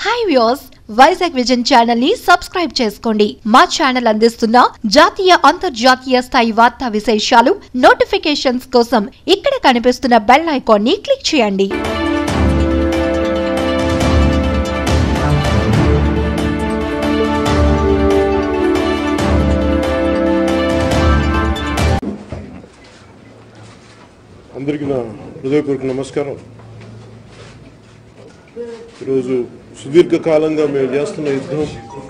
Hi views Vizag vision channel ని subscribe చేసుకోండి మా ఛానల్ అందిస్తున్న జాతీయ అంతర్జాతీయ స్థాయి వార్తా విశేషాలు నోటిఫికేషన్స్ కోసం ఇక్కడ కనిపిస్తున్న బెల్ ఐకాన్ ని క్లిక్ చేయండి అందరికీ నా హృదయపూర్వక నమస్కారం ఈరోజు సుదీర్ఘకాలంగా మేము చేస్తున్న యుద్ధం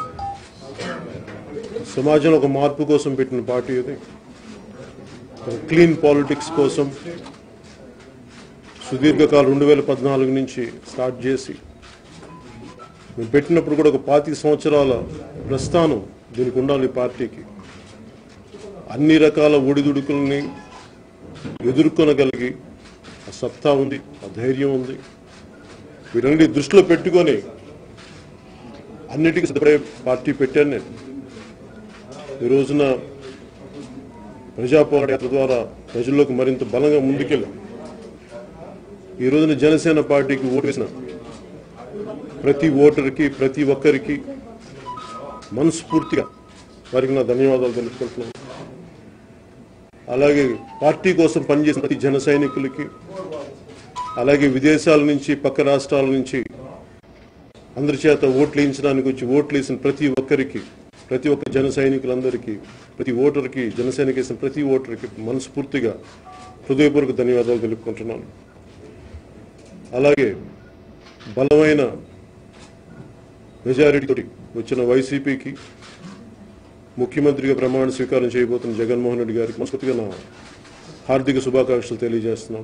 సమాజంలో ఒక మార్పు కోసం పెట్టిన పార్టీ ఇది ఒక క్లీన్ పాలిటిక్స్ కోసం సుదీర్ఘకాలం రెండు వేల పద్నాలుగు నుంచి స్టార్ట్ చేసి మేము పెట్టినప్పుడు కూడా ఒక పాతిక సంవత్సరాల ప్రస్థానం దీనికి ఉండాలి ఈ పార్టీకి అన్ని రకాల ఒడిదుడుకుల్ని ఎదుర్కొనగలిగి ఆ సత్తా ఉంది ఆ ధైర్యం ఉంది వీటన్నిటి దృష్టిలో పెట్టుకొని అన్నిటికీ సిద్ధపడే పార్టీ పెట్టాను నేను ఈ రోజున ప్రజా పోరాట యాత్ర ద్వారా ప్రజల్లోకి మరింత బలంగా ముందుకెళ్ళాం ఈ రోజున జనసేన పార్టీకి ఓటు వేసిన ప్రతి ఓటర్కి ప్రతి ఒక్కరికి మనస్ఫూర్తిగా వారికి నా ధన్యవాదాలు తెలుపుకుంటున్నాను అలాగే పార్టీ కోసం పనిచేసిన ప్రతి జన సైనికులకి అలాగే విదేశాల నుంచి పక్క రాష్ట్రాల నుంచి అందరి చేత ఓట్లు వేయించడానికి వచ్చి ఓట్లు వేసిన ప్రతి ఒక్కరికి ప్రతి ఒక్క జన సైనికులందరికీ ప్రతి ఓటర్కి జనసేనకి వేసిన ప్రతి ఓటర్కి మనస్ఫూర్తిగా హృదయపూర్వక ధన్యవాదాలు తెలుపుకుంటున్నాను అలాగే బలమైన మెజారిటీతోటి వచ్చిన వైసీపీకి ముఖ్యమంత్రిగా ప్రమాణ స్వీకారం చేయబోతున్న జగన్మోహన్ రెడ్డి గారికి మనస్ఫూర్తిగా నా హార్దిక శుభాకాంక్షలు తెలియజేస్తున్నాం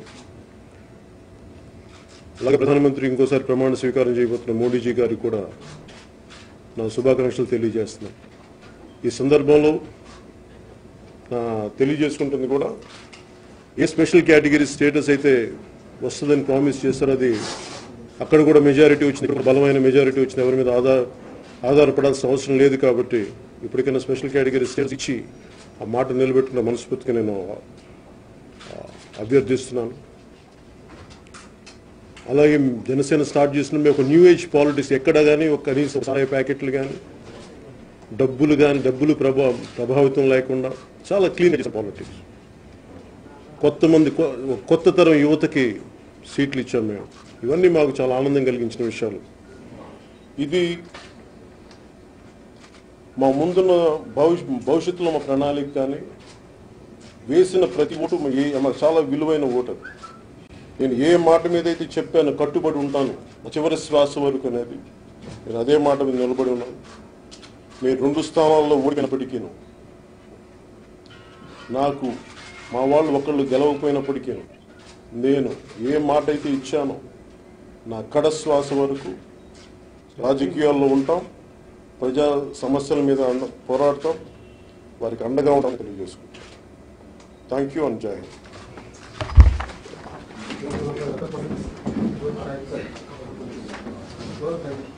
అలాగే ప్రధానమంత్రి ఇంకోసారి ప్రమాణ స్వీకారం చేయబోతున్న మోడీజీ గారికి కూడా నా శుభాకాంక్షలు తెలియజేస్తున్నాం ఈ సందర్భంలో నా తెలియజేసుకుంటుంది కూడా ఏ స్పెషల్ కేటగిరీ స్టేటస్ అయితే వస్తుందని ప్రామిస్ చేస్తారో అది అక్కడ కూడా మెజారిటీ వచ్చింది ఇక్కడ బలమైన మెజారిటీ వచ్చింది ఎవరి మీద ఆధార ఆధారపడాల్సిన అవసరం లేదు కాబట్టి ఇప్పటికైనా స్పెషల్ కేటగిరీ స్టేటస్ ఇచ్చి ఆ మాట నిలబెట్టుకున్న మనస్ఫూర్తిగా నేను ఆ, అభ్యర్థిస్తున్నాను అలాగే జనసేన స్టార్ట్ చేసిన మేము ఒక న్యూ ఏజ్ పాలిటిక్స్ ఎక్కడ కానీ ఒక కనీసం సహాయ ప్యాకెట్లు కానీ డబ్బులు కానీ డబ్బులు ప్రభా ప్రభావితం లేకుండా చాలా క్లీన్ చేసిన పాలిటిక్స్ కొత్త మంది కొ- కొత్త తరం యువతకి సీట్లు ఇచ్చాం మేము ఇవన్నీ మాకు చాలా ఆనందం కలిగించిన విషయాలు ఇది మా ముందున్న భవిష్య భవిష్యత్తులో మా ప్రణాళిక కానీ వేసిన ప్రతి ఓటు మా ఏ- మాకు చాలా విలువైన ఓటు అది. నేను ఏ మాట మీద అయితే చెప్పాను కట్టుబడి ఉంటాను నా చివరి శ్వాస వరకు అనేది నేను అదే మాట మీద నిలబడి ఉన్నాను మీరు రెండు స్థానాల్లో ఓడినప్పటికీ నాకు మా వాళ్ళు ఒకళ్ళు గెలవకపోయినప్పటికీ నేను ఏ మాట అయితే ఇచ్చానో నా కడ శ్వాస వరకు రాజకీయాల్లో ఉంటాం ప్రజా సమస్యల మీద అండ పోరాడతాం వారికి అండగా ఉంటామని తెలియజేసుకుంటాం థ్యాంక్ యూ అండ్ జై హింద్ Go ahead.